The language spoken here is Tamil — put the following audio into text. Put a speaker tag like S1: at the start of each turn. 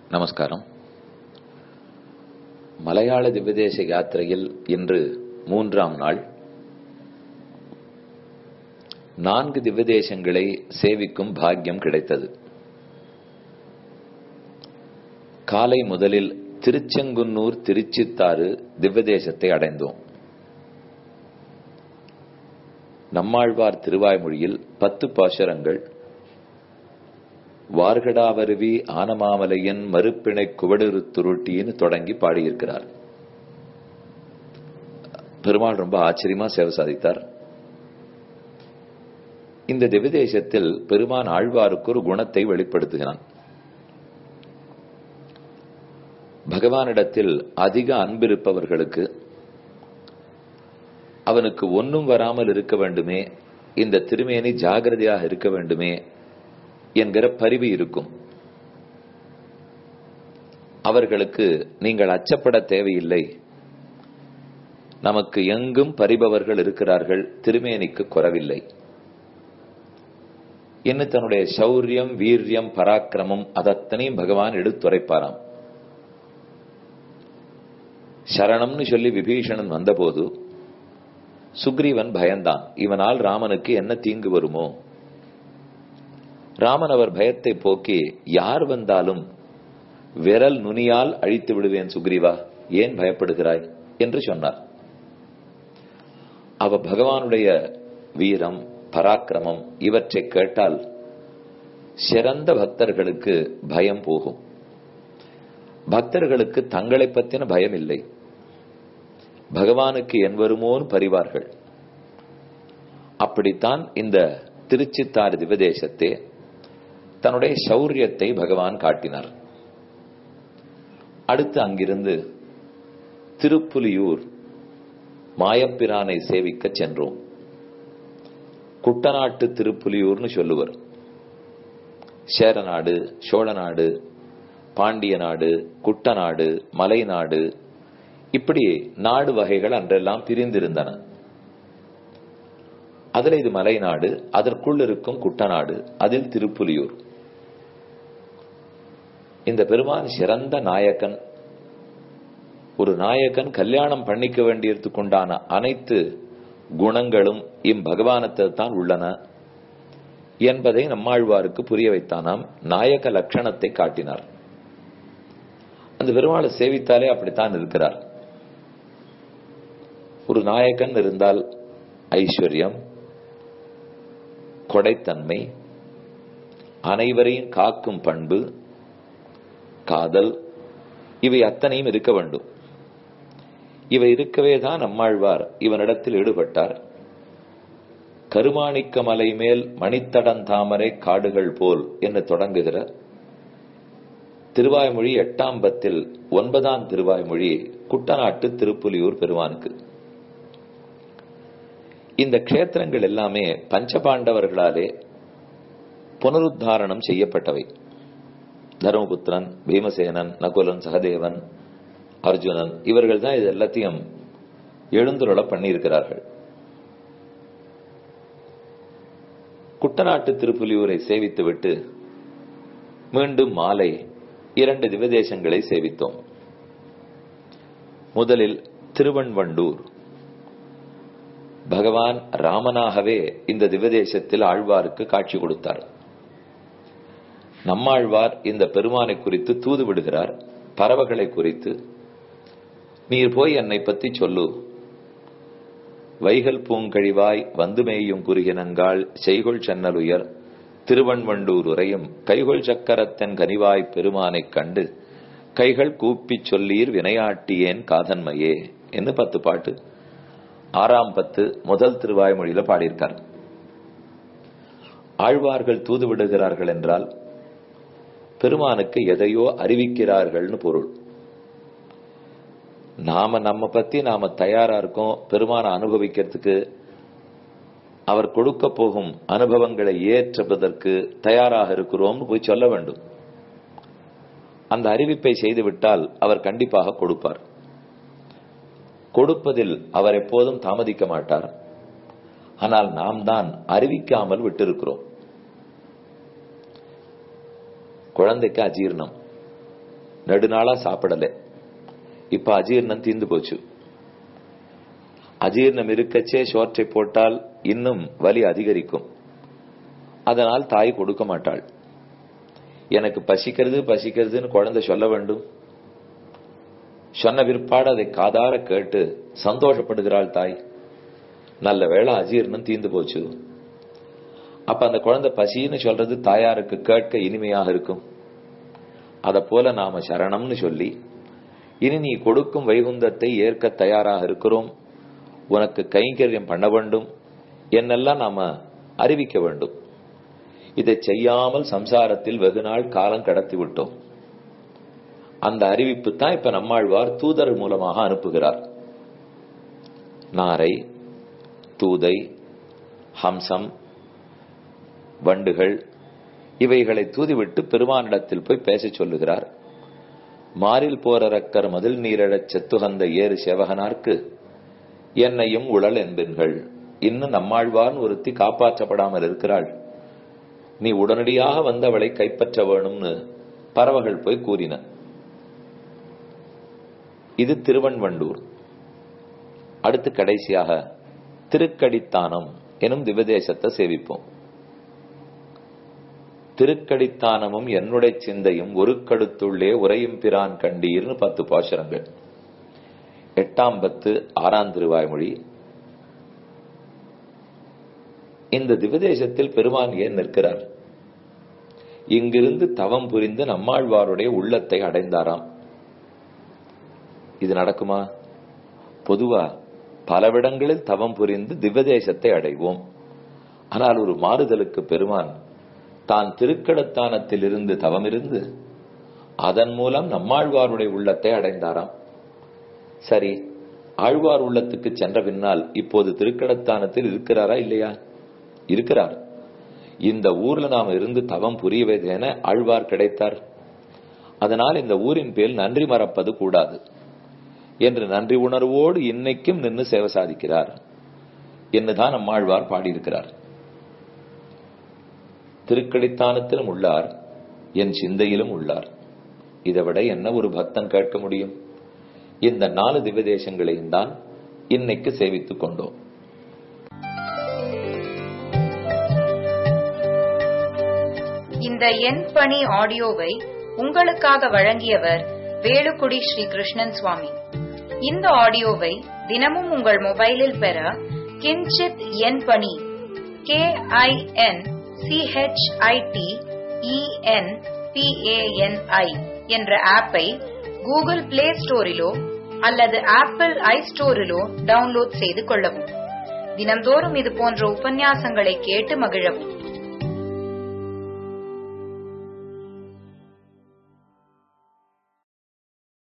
S1: நமஸ்காரம் மலையாள திவ்யதேச யாத்திரையில் இன்று மூன்றாம் நாள் நான்கு திவ்யதேசங்களை சேவிக்கும் பாக்கியம் கிடைத்தது காலை முதலில் திருச்செங்குன்னூர் திருச்சித்தாறு திவ்யதேசத்தை அடைந்தோம் நம்மாழ்வார் திருவாய்மொழியில் பத்து பாசுரங்கள் வார்கடாவருவி ஆனமாமலையன் மறுப்பிணை குவடுரு துருட்டின்னு தொடங்கி பாடியிருக்கிறார் பெருமாள் ரொம்ப ஆச்சரியமா சேவை சாதித்தார் இந்த திவ்யதேசத்தில் பெருமான் ஆழ்வாருக்கு ஒரு குணத்தை வெளிப்படுத்துகிறான் பகவானிடத்தில் அதிக அன்பிருப்பவர்களுக்கு அவனுக்கு ஒன்னும் வராமல் இருக்க வேண்டுமே இந்த திருமேனி ஜாகிரதையாக இருக்க வேண்டுமே என்கிற பரிவு இருக்கும் அவர்களுக்கு நீங்கள் அச்சப்பட தேவையில்லை நமக்கு எங்கும் பரிபவர்கள் இருக்கிறார்கள் திருமேனிக்கு குறவில்லை என்ன தன்னுடைய சௌரியம் வீரியம் பராக்கிரமம் அதத்தனையும் பகவான் எடுத்துரைப்பாராம் சரணம்னு சொல்லி விபீஷணன் வந்தபோது சுக்ரீவன் பயந்தான் இவனால் ராமனுக்கு என்ன தீங்கு வருமோ ராமன் அவர் பயத்தை போக்கி யார் வந்தாலும் விரல் நுனியால் அழித்து விடுவேன் சுக்ரீவா ஏன் பயப்படுகிறாய் என்று சொன்னார் அவ பகவானுடைய வீரம் பராக்கிரமம் இவற்றை கேட்டால் சிறந்த பக்தர்களுக்கு பயம் போகும் பக்தர்களுக்கு தங்களை பற்றின பயம் இல்லை பகவானுக்கு என் வருமோன்னு பறிவார்கள் அப்படித்தான் இந்த திருச்சித்தாறு திவதேசத்தே தன்னுடைய சௌரியத்தை பகவான் காட்டினார் அடுத்து அங்கிருந்து திருப்புலியூர் மாயப்பிரானை சேவிக்க சென்றோம் குட்டநாட்டு திருப்புலியூர்னு சொல்லுவர் சேரநாடு சோழநாடு பாண்டிய நாடு குட்டநாடு மலைநாடு இப்படி நாடு வகைகள் அன்றெல்லாம் பிரிந்திருந்தன அதில் இது மலைநாடு அதற்குள் இருக்கும் குட்டநாடு அதில் திருப்புலியூர் இந்த பெருமான் சிறந்த நாயக்கன் ஒரு நாயக்கன் கல்யாணம் பண்ணிக்க வேண்டியதுக்குண்டான அனைத்து குணங்களும் இம்பகவானத்தில் தான் உள்ளன என்பதை நம்மாழ்வாருக்கு புரிய வைத்தானாம் நாயக லட்சணத்தை காட்டினார் அந்த பெருமாளை சேவித்தாலே அப்படித்தான் இருக்கிறார் ஒரு நாயகன் இருந்தால் ஐஸ்வர்யம் கொடைத்தன்மை அனைவரையும் காக்கும் பண்பு காதல் இவை அத்தனையும் இருக்க வேண்டும் இவை இருக்கவே தான் நம்மாழ்வார் இவனிடத்தில் ஈடுபட்டார் கருமாணிக்க மலை மேல் மணித்தடந்தாமரை காடுகள் போல் என்று தொடங்குகிற திருவாய்மொழி எட்டாம் பத்தில் ஒன்பதாம் திருவாய்மொழி குட்டநாட்டு திருப்புலியூர் பெருமானுக்கு இந்த க்ஷேத்திரங்கள் எல்லாமே பஞ்சபாண்டவர்களாலே புனருத்தாரணம் செய்யப்பட்டவை தர்மபுத்திரன் பீமசேனன் நகுலன் சகதேவன் அர்ஜுனன் இவர்கள் தான் இது எல்லாத்தையும் எழுந்துருள பண்ணியிருக்கிறார்கள் குட்டநாட்டு திருப்புலியூரை சேவித்துவிட்டு மீண்டும் மாலை இரண்டு திவதேசங்களை சேவித்தோம் முதலில் திருவண்வண்டூர் பகவான் ராமனாகவே இந்த திவதேசத்தில் ஆழ்வாருக்கு காட்சி கொடுத்தார் நம்மாழ்வார் இந்த பெருமானை குறித்து தூது விடுகிறார் பறவைகளை குறித்து நீர் போய் என்னை பத்தி சொல்லு வைகல் பூங்கழிவாய் வந்து மேயும் குறுகினங்கால் செய்கொள் சென்னலுயர் திருவண்வண்டூர் உரையும் கைகொள் சக்கரத்தன் கனிவாய் பெருமானைக் கண்டு கைகள் கூப்பிச் சொல்லீர் வினையாட்டியேன் காதன்மையே என்று பத்து பாட்டு ஆறாம் பத்து முதல் திருவாய்மொழியில பாடியிருக்கார் ஆழ்வார்கள் தூது விடுகிறார்கள் என்றால் பெருமானுக்கு எதையோ அறிவிக்கிறார்கள்னு பொருள் நாம நம்ம பத்தி நாம தயாரா இருக்கோம் பெருமான அனுபவிக்கிறதுக்கு அவர் கொடுக்க போகும் அனுபவங்களை ஏற்றுவதற்கு தயாராக இருக்கிறோம்னு போய் சொல்ல வேண்டும் அந்த அறிவிப்பை செய்துவிட்டால் அவர் கண்டிப்பாக கொடுப்பார் கொடுப்பதில் அவர் எப்போதும் தாமதிக்க மாட்டார் ஆனால் நாம் தான் அறிவிக்காமல் விட்டிருக்கிறோம் குழந்தைக்கு அஜீர்ணம் நெடுநாளா சாப்பிடல இப்ப அஜீர்ணம் தீந்து போச்சு அஜீர்ணம் இருக்கச்சே சோற்றை போட்டால் இன்னும் வலி அதிகரிக்கும் அதனால் தாய் கொடுக்க மாட்டாள் எனக்கு பசிக்கிறது பசிக்கிறதுன்னு குழந்தை சொல்ல வேண்டும் சொன்ன பிற்பாடு அதை காதார கேட்டு சந்தோஷப்படுகிறாள் தாய் நல்ல வேளை அஜீர்ணம் தீந்து போச்சு அப்ப அந்த குழந்தை பசின்னு சொல்றது தாயாருக்கு கேட்க இனிமையாக இருக்கும் அத போல நாம சரணம்னு சொல்லி இனி நீ கொடுக்கும் வைகுந்தத்தை ஏற்க தயாராக இருக்கிறோம் உனக்கு கைங்கரியம் பண்ண வேண்டும் என்னெல்லாம் நாம அறிவிக்க வேண்டும் இதை செய்யாமல் சம்சாரத்தில் வெகு நாள் காலம் கடத்தி விட்டோம் அந்த அறிவிப்பு தான் இப்ப நம்மாழ்வார் தூதர் மூலமாக அனுப்புகிறார் நாரை தூதை ஹம்சம் வண்டுகள் இவைகளை தூதிவிட்டு பெருமானிடத்தில் போய் பேசச் சொல்லுகிறார் மாறில் போரறக்கர் மதில் நீரழச் செத்துகந்த ஏறு சேவகனார்க்கு என்னையும் உழல் என்பீர்கள் இன்னும் நம்மாழ்வான் ஒருத்தி காப்பாற்றப்படாமல் இருக்கிறாள் நீ உடனடியாக வந்து அவளை கைப்பற்ற வேணும்னு பறவைகள் போய் கூறின இது திருவன்வண்டூர் அடுத்து கடைசியாக திருக்கடித்தானம் எனும் திவதேசத்தை சேவிப்போம் திருக்கடித்தானமும் என்னுடைய சிந்தையும் ஒரு கடுத்துள்ளே உரையும் பிரான் கண்டீர்னு பத்து பாசுரங்கள் எட்டாம் பத்து ஆறாம் திருவாய்மொழி இந்த திவதேசத்தில் பெருமான் ஏன் நிற்கிறார் இங்கிருந்து தவம் புரிந்து நம்மாழ்வாருடைய உள்ளத்தை அடைந்தாராம் இது நடக்குமா பொதுவா பலவிடங்களில் தவம் புரிந்து திவ்யதேசத்தை அடைவோம் ஆனால் ஒரு மாறுதலுக்கு பெருமான் தான் திருக்கடத்தானத்தில் இருந்து தவமிருந்து அதன் மூலம் நம்மாழ்வாருடைய உள்ளத்தை அடைந்தாராம் சரி ஆழ்வார் உள்ளத்துக்கு சென்ற பின்னால் இப்போது திருக்கடத்தானத்தில் இருக்கிறாரா இல்லையா இருக்கிறார் இந்த ஊர்ல நாம இருந்து தவம் புரியவதென ஆழ்வார் கிடைத்தார் அதனால் இந்த ஊரின் பேர் நன்றி மறப்பது கூடாது என்று நன்றி உணர்வோடு இன்னைக்கும் நின்று சேவை சாதிக்கிறார் என்னுதான் நம்மாழ்வார் பாடியிருக்கிறார் திருக்கடித்தானத்திலும் உள்ளார் என் சிந்தையிலும் உள்ளார் இதை விட என்ன ஒரு பக்தன் கேட்க முடியும் இந்த நாலு திவ்யதேசங்களையும் தான் இன்னைக்கு சேவித்துக் கொண்டோம்
S2: இந்த என் பணி ஆடியோவை உங்களுக்காக வழங்கியவர் வேலுக்குடி ஸ்ரீ கிருஷ்ணன் சுவாமி இந்த ஆடியோவை தினமும் உங்கள் மொபைலில் பெற கிஞ்சித் என் பணி கே ஐ என் சிஹெச்ஐடி இஎன் பிஏஎன்ஐ என்ற ஆப்பை கூகுள் பிளே ஸ்டோரிலோ அல்லது ஆப்பிள் ஐ ஸ்டோரிலோ டவுன்லோட் செய்து கொள்ளவும் தினந்தோறும் இது போன்ற உபன்யாசங்களை கேட்டு மகிழவும்